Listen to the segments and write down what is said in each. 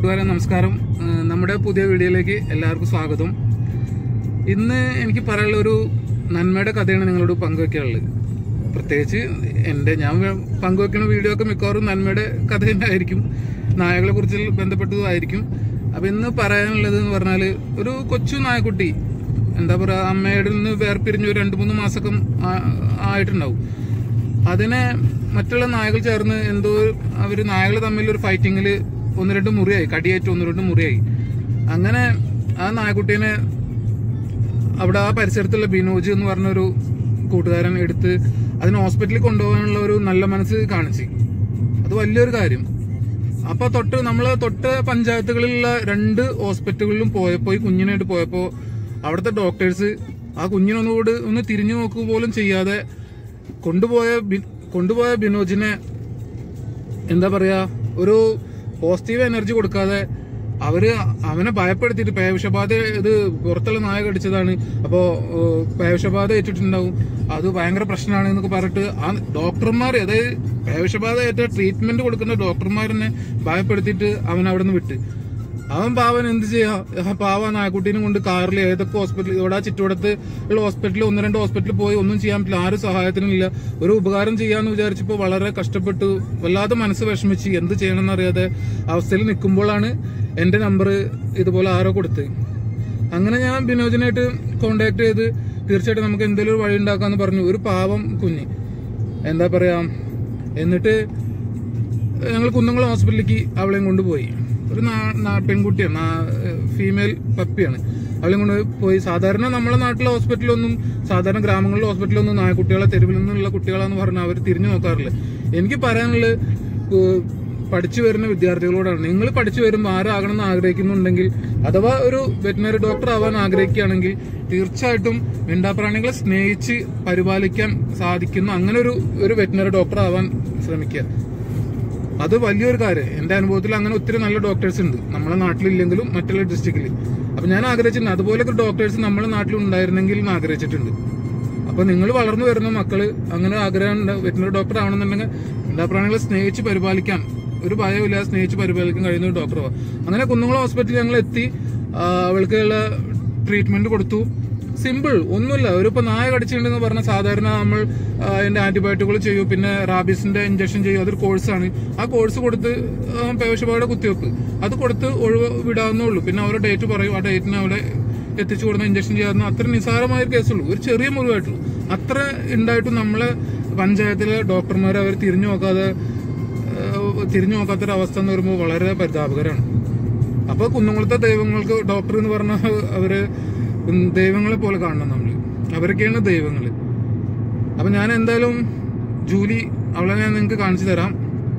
കൂട്ടുകാരെ നമസ്കാരം ഏഹ് നമ്മുടെ പുതിയ വീഡിയോയിലേക്ക് എല്ലാവർക്കും സ്വാഗതം ഇന്ന് എനിക്ക് പറയാനുള്ള ഒരു നന്മയുടെ കഥയാണ് നിങ്ങളോട് പങ്കുവെക്കാനുള്ളത് പ്രത്യേകിച്ച് എൻ്റെ ഞാൻ വേ- പങ്കുവെക്കുന്ന വീഡിയോ ഒക്കെ മിക്കവാറും നന്മയുടെ കഥ തന്നെ ആയിരിക്കും നായകളെ കുറിച്ച് ബന്ധപ്പെട്ടതുമായിരിക്കും അപ്പം ഇന്ന് പറയാനുള്ളത് എന്ന് പറഞ്ഞാൽ ഒരു കൊച്ചു നായക്കുട്ടി എന്താ പറയുക അമ്മയുടെ നിന്ന് വേർപിരിഞ്ഞ് ഒരു രണ്ട് മൂന്ന് മാസമൊക്കെ ആ- ആയിട്ടുണ്ടാവും അതിനെ മറ്റുള്ള നായകൾ ചേർന്ന് എന്തോ അവർ നായകൾ തമ്മിൽ ഒരു ഫൈറ്റിങ്ങിൽ ഒന്ന് രണ്ട് മുറിയായി കടിയേറ്റ് ഒന്ന് രണ്ട് മുറിയായി അങ്ങനെ ആ നായക്കുട്ടീനെ അവിടെ ആ പരിസരത്തുള്ള ബിനോജ് എന്ന് പറഞ്ഞൊരു കൂട്ടുകാരൻ എടുത്ത് അതിന് ഹോസ്പിറ്റലിൽ കൊണ്ടുപോകാനുള്ള ഒരു നല്ല മനസ്സ് കാണിച്ചു അത് വലിയൊരു കാര്യം അപ്പൊ തൊട്ട് നമ്മള് തൊട്ട് പഞ്ചായത്തുകളിലുള്ള രണ്ട് ഹോസ്പിറ്റലുകളിലും പോയപ്പോ ഈ കുഞ്ഞിനായിട്ട് പോയപ്പോ അവിടുത്തെ ഡോക്ടേഴ്സ് ആ കുഞ്ഞിനൊന്നുകൂടി ഒന്ന് തിരിഞ്ഞു നോക്കുക പോലും ചെയ്യാതെ കൊണ്ടുപോയ ബി- കൊണ്ടുപോയ ബിനോജിനെ എന്താ പറയാ ഒരു പോസിറ്റീവ് എനർജി കൊടുക്കാതെ അവര് അവനെ ഭയപ്പെടുത്തിയിട്ട് പേവിഷബാധ ഇത് പുറത്തുള്ള നായ കടിച്ചതാണ് അപ്പോ ഏഹ്, പേവിഷബാധ ഏറ്റിട്ടുണ്ടാവും അത് ഭയങ്കര പ്രശ്നമാണ് എന്നൊക്കെ പറഞ്ഞിട്ട് ആ ഡോക്ടർമാർ അതായത് പേവിഷബാധ ഏറ്റ ട്രീറ്റ്മെന്റ് കൊടുക്കുന്ന ഡോക്ടർമാരെന്നെ ഭയപ്പെടുത്തിയിട്ട് അവൻ അവിടെ നിന്ന് വിട്ട് അവൻ പാവൻ എന്ത് ചെയ്യാ ആ പാവ നായക്കുട്ടീനെ കൊണ്ട് കാറിൽ ഏതൊക്കെ ഹോസ്പിറ്റൽ ഇവിടെ ചുറ്റുവടത്ത് ഉള്ള ഹോസ്പിറ്റലിൽ ഒന്ന് രണ്ട് ഹോസ്പിറ്റലിൽ പോയി ഒന്നും ചെയ്യാൻ പറ്റില്ല ആരും സഹായത്തിനില്ല ഒരു ഉപകാരം ചെയ്യാന്ന് വിചാരിച്ചപ്പോൾ വളരെ കഷ്ടപ്പെട്ടു വല്ലാതെ മനസ്സ് വിഷമിച്ച് എന്ത് ചെയ്യണമെന്ന് അറിയാതെ അവസ്ഥയിൽ നിൽക്കുമ്പോഴാണ് എന്റെ നമ്പർ ഇതുപോലെ ആരോ കൊടുത്ത് അങ്ങനെ ഞാൻ ബിനോജിനായിട്ട് കോണ്ടാക്ട് ചെയ്ത് തീർച്ചയായിട്ടും നമുക്ക് എന്തെങ്കിലും ഒരു വഴി ഉണ്ടാക്കാന്ന് പറഞ്ഞു ഒരു പാവം കുഞ്ഞ് എന്താ പറയാ എന്നിട്ട് ഞങ്ങൾ കുന്നംകുളം ഹോസ്പിറ്റലിലേക്ക് അവളെയും കൊണ്ടുപോയി ഒരു നാ- നാ- പെൺകുട്ടിയാണ് ഫീമെയിൽ പപ്പിയാണ് അവളെയും കൊണ്ട് പോയി സാധാരണ നമ്മളെ നാട്ടിലെ ഹോസ്പിറ്റലൊന്നും സാധാരണ ഗ്രാമങ്ങളിലെ ഹോസ്പിറ്റലൊന്നും നായക്കുട്ടികളെ തെരുവിൽ നിന്നുള്ള കുട്ടികളാന്ന് പറഞ്ഞാൽ അവർ തിരിഞ്ഞു നോക്കാറില്ല എനിക്ക് പറയാനുള്ളത് ഏഹ്, പഠിച്ചു വരുന്ന വിദ്യാർത്ഥികളോടാണ് നിങ്ങൾ പഠിച്ചു വരുമ്പോൾ ആരാകണമെന്ന് ആഗ്രഹിക്കുന്നുണ്ടെങ്കിൽ അഥവാ ഒരു വെറ്റിനറി ഡോക്ടർ ആവാൻ ആഗ്രഹിക്കുകയാണെങ്കിൽ തീർച്ചയായിട്ടും മിണ്ടാപ്രാണികളെ സ്നേഹിച്ച് പരിപാലിക്കാൻ സാധിക്കുന്ന അങ്ങനെ ഒരു ഒരു വെറ്റിനറി ഡോക്ടർ ആവാൻ ശ്രമിക്കുക അത് വലിയൊരു കാര്യം എന്റെ അനുഭവത്തിൽ അങ്ങനെ ഒത്തിരി നല്ല ഡോക്ടേഴ്സ് ഉണ്ട് നമ്മുടെ നാട്ടിലില്ലെങ്കിലും മറ്റുള്ള ഡിസ്ട്രിക്റ്റിൽ അപ്പൊ ഞാൻ ആഗ്രഹിച്ചിട്ടുണ്ട് അതുപോലത്തെ ഡോക്ടേഴ്സ് നമ്മുടെ നാട്ടിൽ ഉണ്ടായിരുന്നെങ്കിൽ എന്ന് ആഗ്രഹിച്ചിട്ടുണ്ട് അപ്പൊ നിങ്ങൾ വളർന്നു വരുന്ന മക്കള് അങ്ങനെ ആഗ്രഹം വെറ്റിനറി ഡോക്ടർ ആവണമെന്നുണ്ടെങ്കിൽ എല്ലാ പ്രാണികളെ സ്നേഹിച്ച് പരിപാലിക്കാൻ ഒരു ഭയമില്ലാതെ സ്നേഹിച്ച് പരിപാലിക്കാൻ കഴിയുന്ന ഒരു ഡോക്ടർ അങ്ങനെ കുന്നുകുളം ഹോസ്പിറ്റലിൽ ഞങ്ങൾ എത്തി ആ, അവൾക്കുള്ള ട്രീറ്റ്മെന്റ് കൊടുത്തു സിമ്പിൾ ഒന്നുമില്ല ഒരു ഇപ്പൊ നായ കടിച്ചിട്ടുണ്ടെന്ന് പറഞ്ഞ സാധാരണ നമ്മൾ ആ, അതിന്റെ ആന്റിബയോട്ടിക്കുകൾ ചെയ്യും പിന്നെ റാബീസിന്റെ ഇഞ്ചക്ഷൻ ചെയ്യും അതൊരു കോഴ്സാണ് ആ കോഴ്സ് കൊടുത്ത് ആ, പേവിഷബാധയുടെ കുത്തിവെപ്പ് അത് കൊടുത്ത് ഒഴിവ് വിടാവുന്നേ ഉള്ളൂ പിന്നെ അവരുടെ ഡേറ്റ് പറയും ആ ഡേറ്റിന് അവിടെ എത്തിച്ചു കൊടുക്കുന്ന ഇഞ്ചക്ഷൻ ചെയ്യാവുന്ന അത്ര നിസ്സാരമായ ഒരു കേസുള്ളൂ ഒരു ചെറിയ മുറിവായിട്ടുള്ളൂ അത്ര ഉണ്ടായിട്ടും നമ്മളെ പഞ്ചായത്തിലെ ഡോക്ടർമാർ അവർ തിരിഞ്ഞു നോക്കാതെ ഏഹ്, തിരിഞ്ഞു നോക്കാത്തൊരു അവസ്ഥ എന്ന് പറയുമ്പോൾ വളരെ പരിതാപകരമാണ് അപ്പൊ കുന്നംകുളത്തെ ദൈവങ്ങൾക്ക് ഡോക്ടർ എന്ന് പറഞ്ഞ അവര് ദൈവങ്ങളെ പോലെ കാണണം നമ്മൾ അവരൊക്കെയാണ് ദൈവങ്ങള് അപ്പൊ ഞാൻ എന്തായാലും ജൂലി അവളെ ഞാൻ നിങ്ങൾക്ക് കാണിച്ചു തരാം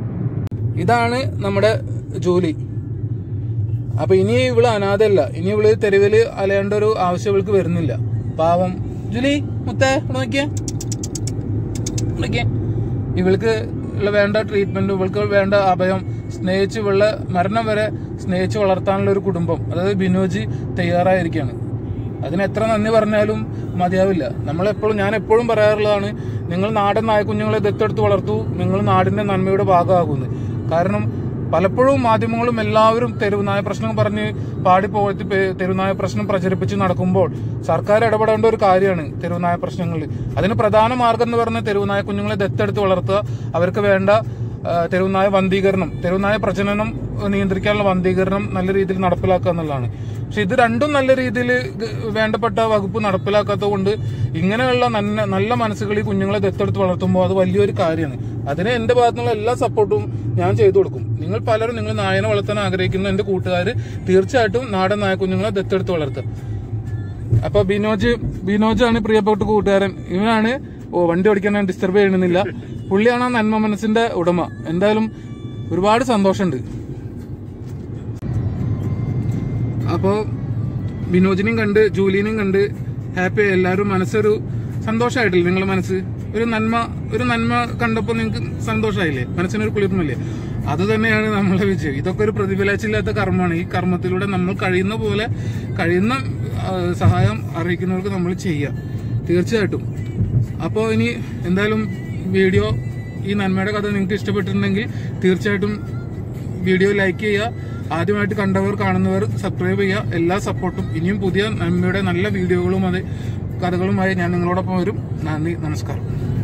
ഇതാണ് നമ്മുടെ ജൂലി അപ്പൊ ഇനി ഇവള് അനാഥയല്ല ഇനി ഇവള് തെരുവില് അലയേണ്ട ഒരു ആവശ്യം ഇവൾക്ക് വരുന്നില്ല പാവം ജൂലി മുത്തേ ഇവിടെ നോക്കിയേ നോക്കിയേ ഇവൾക്ക് ഉള്ള വേണ്ട ട്രീറ്റ്മെന്റ് ഇവൾക്ക് വേണ്ട അഭയം സ്നേഹിച്ച് ഇവളുടെ മരണം വരെ സ്നേഹിച്ച് വളർത്താനുള്ള ഒരു കുടുംബം അതായത് ബിനോജി തയ്യാറായിരിക്കുകയാണ് അതിന് എത്ര നന്ദി പറഞ്ഞാലും മതിയാവില്ല നമ്മളെപ്പോഴും ഞാൻ എപ്പോഴും പറയാറുള്ളതാണ് നിങ്ങൾ നാടൻ നായക്കുഞ്ഞുങ്ങളെ ദത്തെടുത്ത് വളർത്തു നിങ്ങൾ നാടിന്റെ നന്മയുടെ ഭാഗമാകുന്നു കാരണം പലപ്പോഴും മാധ്യമങ്ങളും എല്ലാവരും തെരുവുനായ പ്രശ്നം പറഞ്ഞ് പാടിപ്പോഴത്തി തെരുവുനായ പ്രശ്നം പ്രചരിപ്പിച്ച് നടക്കുമ്പോൾ സർക്കാർ ഇടപെടേണ്ട ഒരു കാര്യമാണ് തെരുവുനായ പ്രശ്നങ്ങളിൽ അതിന് പ്രധാന മാർഗം എന്ന് പറഞ്ഞ തെരുവുനായ കുഞ്ഞുങ്ങളെ ദത്തെടുത്ത് വളർത്തുക അവർക്ക് വേണ്ട ആ, തെരുവുനായ വന്ധീകരണം തെരുവുനായ പ്രജനനം നിയന്ത്രിക്കാനുള്ള വന്ധീകരണം നല്ല രീതിയിൽ നടപ്പിലാക്കുക എന്നുള്ളതാണ് പക്ഷെ ഇത് രണ്ടും നല്ല രീതിയിൽ വേണ്ടപ്പെട്ട വകുപ്പ് നടപ്പിലാക്കാത്തത് കൊണ്ട് ഇങ്ങനെയുള്ള നല്ല നല്ല മനസ്സുകൾ ഈ കുഞ്ഞുങ്ങളെ ദത്തെടുത്ത് വളർത്തുമ്പോൾ അത് വലിയൊരു കാര്യമാണ് അതിന് എന്റെ ഭാഗത്തുനിന്നുള്ള എല്ലാ സപ്പോർട്ടും ഞാൻ ചെയ്തു കൊടുക്കും നിങ്ങൾ പലരും നിങ്ങൾ നായനെ വളർത്താൻ ആഗ്രഹിക്കുന്ന എന്റെ കൂട്ടുകാർ തീർച്ചയായിട്ടും നാടൻ നായ കുഞ്ഞുങ്ങളെ ദത്തെടുത്ത് വളർത്തുക അപ്പൊ ബിനോജ് ബിനോജ് ആണ് പ്രിയപ്പെട്ട കൂട്ടുകാരൻ ഇവനാണ് ഓ വണ്ടി ഓടിക്കാൻ ഞാൻ ഡിസ്റ്റർബ് ചെയ്യണമെന്നില്ല പുള്ളിയാണ് ആ നന്മ മനസ്സിന്റെ ഉടമ എന്തായാലും ഒരുപാട് സന്തോഷമുണ്ട് അപ്പോ ബിനോജിനെയും കണ്ട് ജൂലിനെയും കണ്ട് ഹാപ്പി എല്ലാവരും മനസ്സൊരു സന്തോഷമായിട്ടില്ലേ നിങ്ങളുടെ മനസ്സ് ഒരു നന്മ ഒരു നന്മ കണ്ടപ്പോൾ നിങ്ങൾക്ക് സന്തോഷമായില്ലേ മനസ്സിനൊരു കുളിർമല്ലേ അത് തന്നെയാണ് നമ്മളെ വിജയം ഇതൊക്കെ ഒരു പ്രതിഫലിച്ചില്ലാത്ത കർമ്മമാണ് ഈ കർമ്മത്തിലൂടെ നമ്മൾ കഴിയുന്ന പോലെ കഴിയുന്ന ആ, സഹായം അറിയിക്കുന്നവർക്ക് നമ്മൾ ചെയ്യുക തീർച്ചയായിട്ടും അപ്പോൾ ഇനി എന്തായാലും വീഡിയോ ഈ നന്മയുടെ കഥ നിങ്ങൾക്ക് ഇഷ്ടപ്പെട്ടിട്ടുണ്ടെങ്കിൽ തീർച്ചയായിട്ടും വീഡിയോ ലൈക്ക് ചെയ്യുക ആദ്യമായിട്ട് കണ്ടവർ കാണുന്നവർ സബ്സ്ക്രൈബ് ചെയ്യുക എല്ലാ സപ്പോർട്ടും ഇനിയും പുതിയ നന്മയുടെ നല്ല വീഡിയോകളും അത് കഥകളുമായി ഞാൻ നിങ്ങളോടൊപ്പം വരും നന്ദി നമസ്കാരം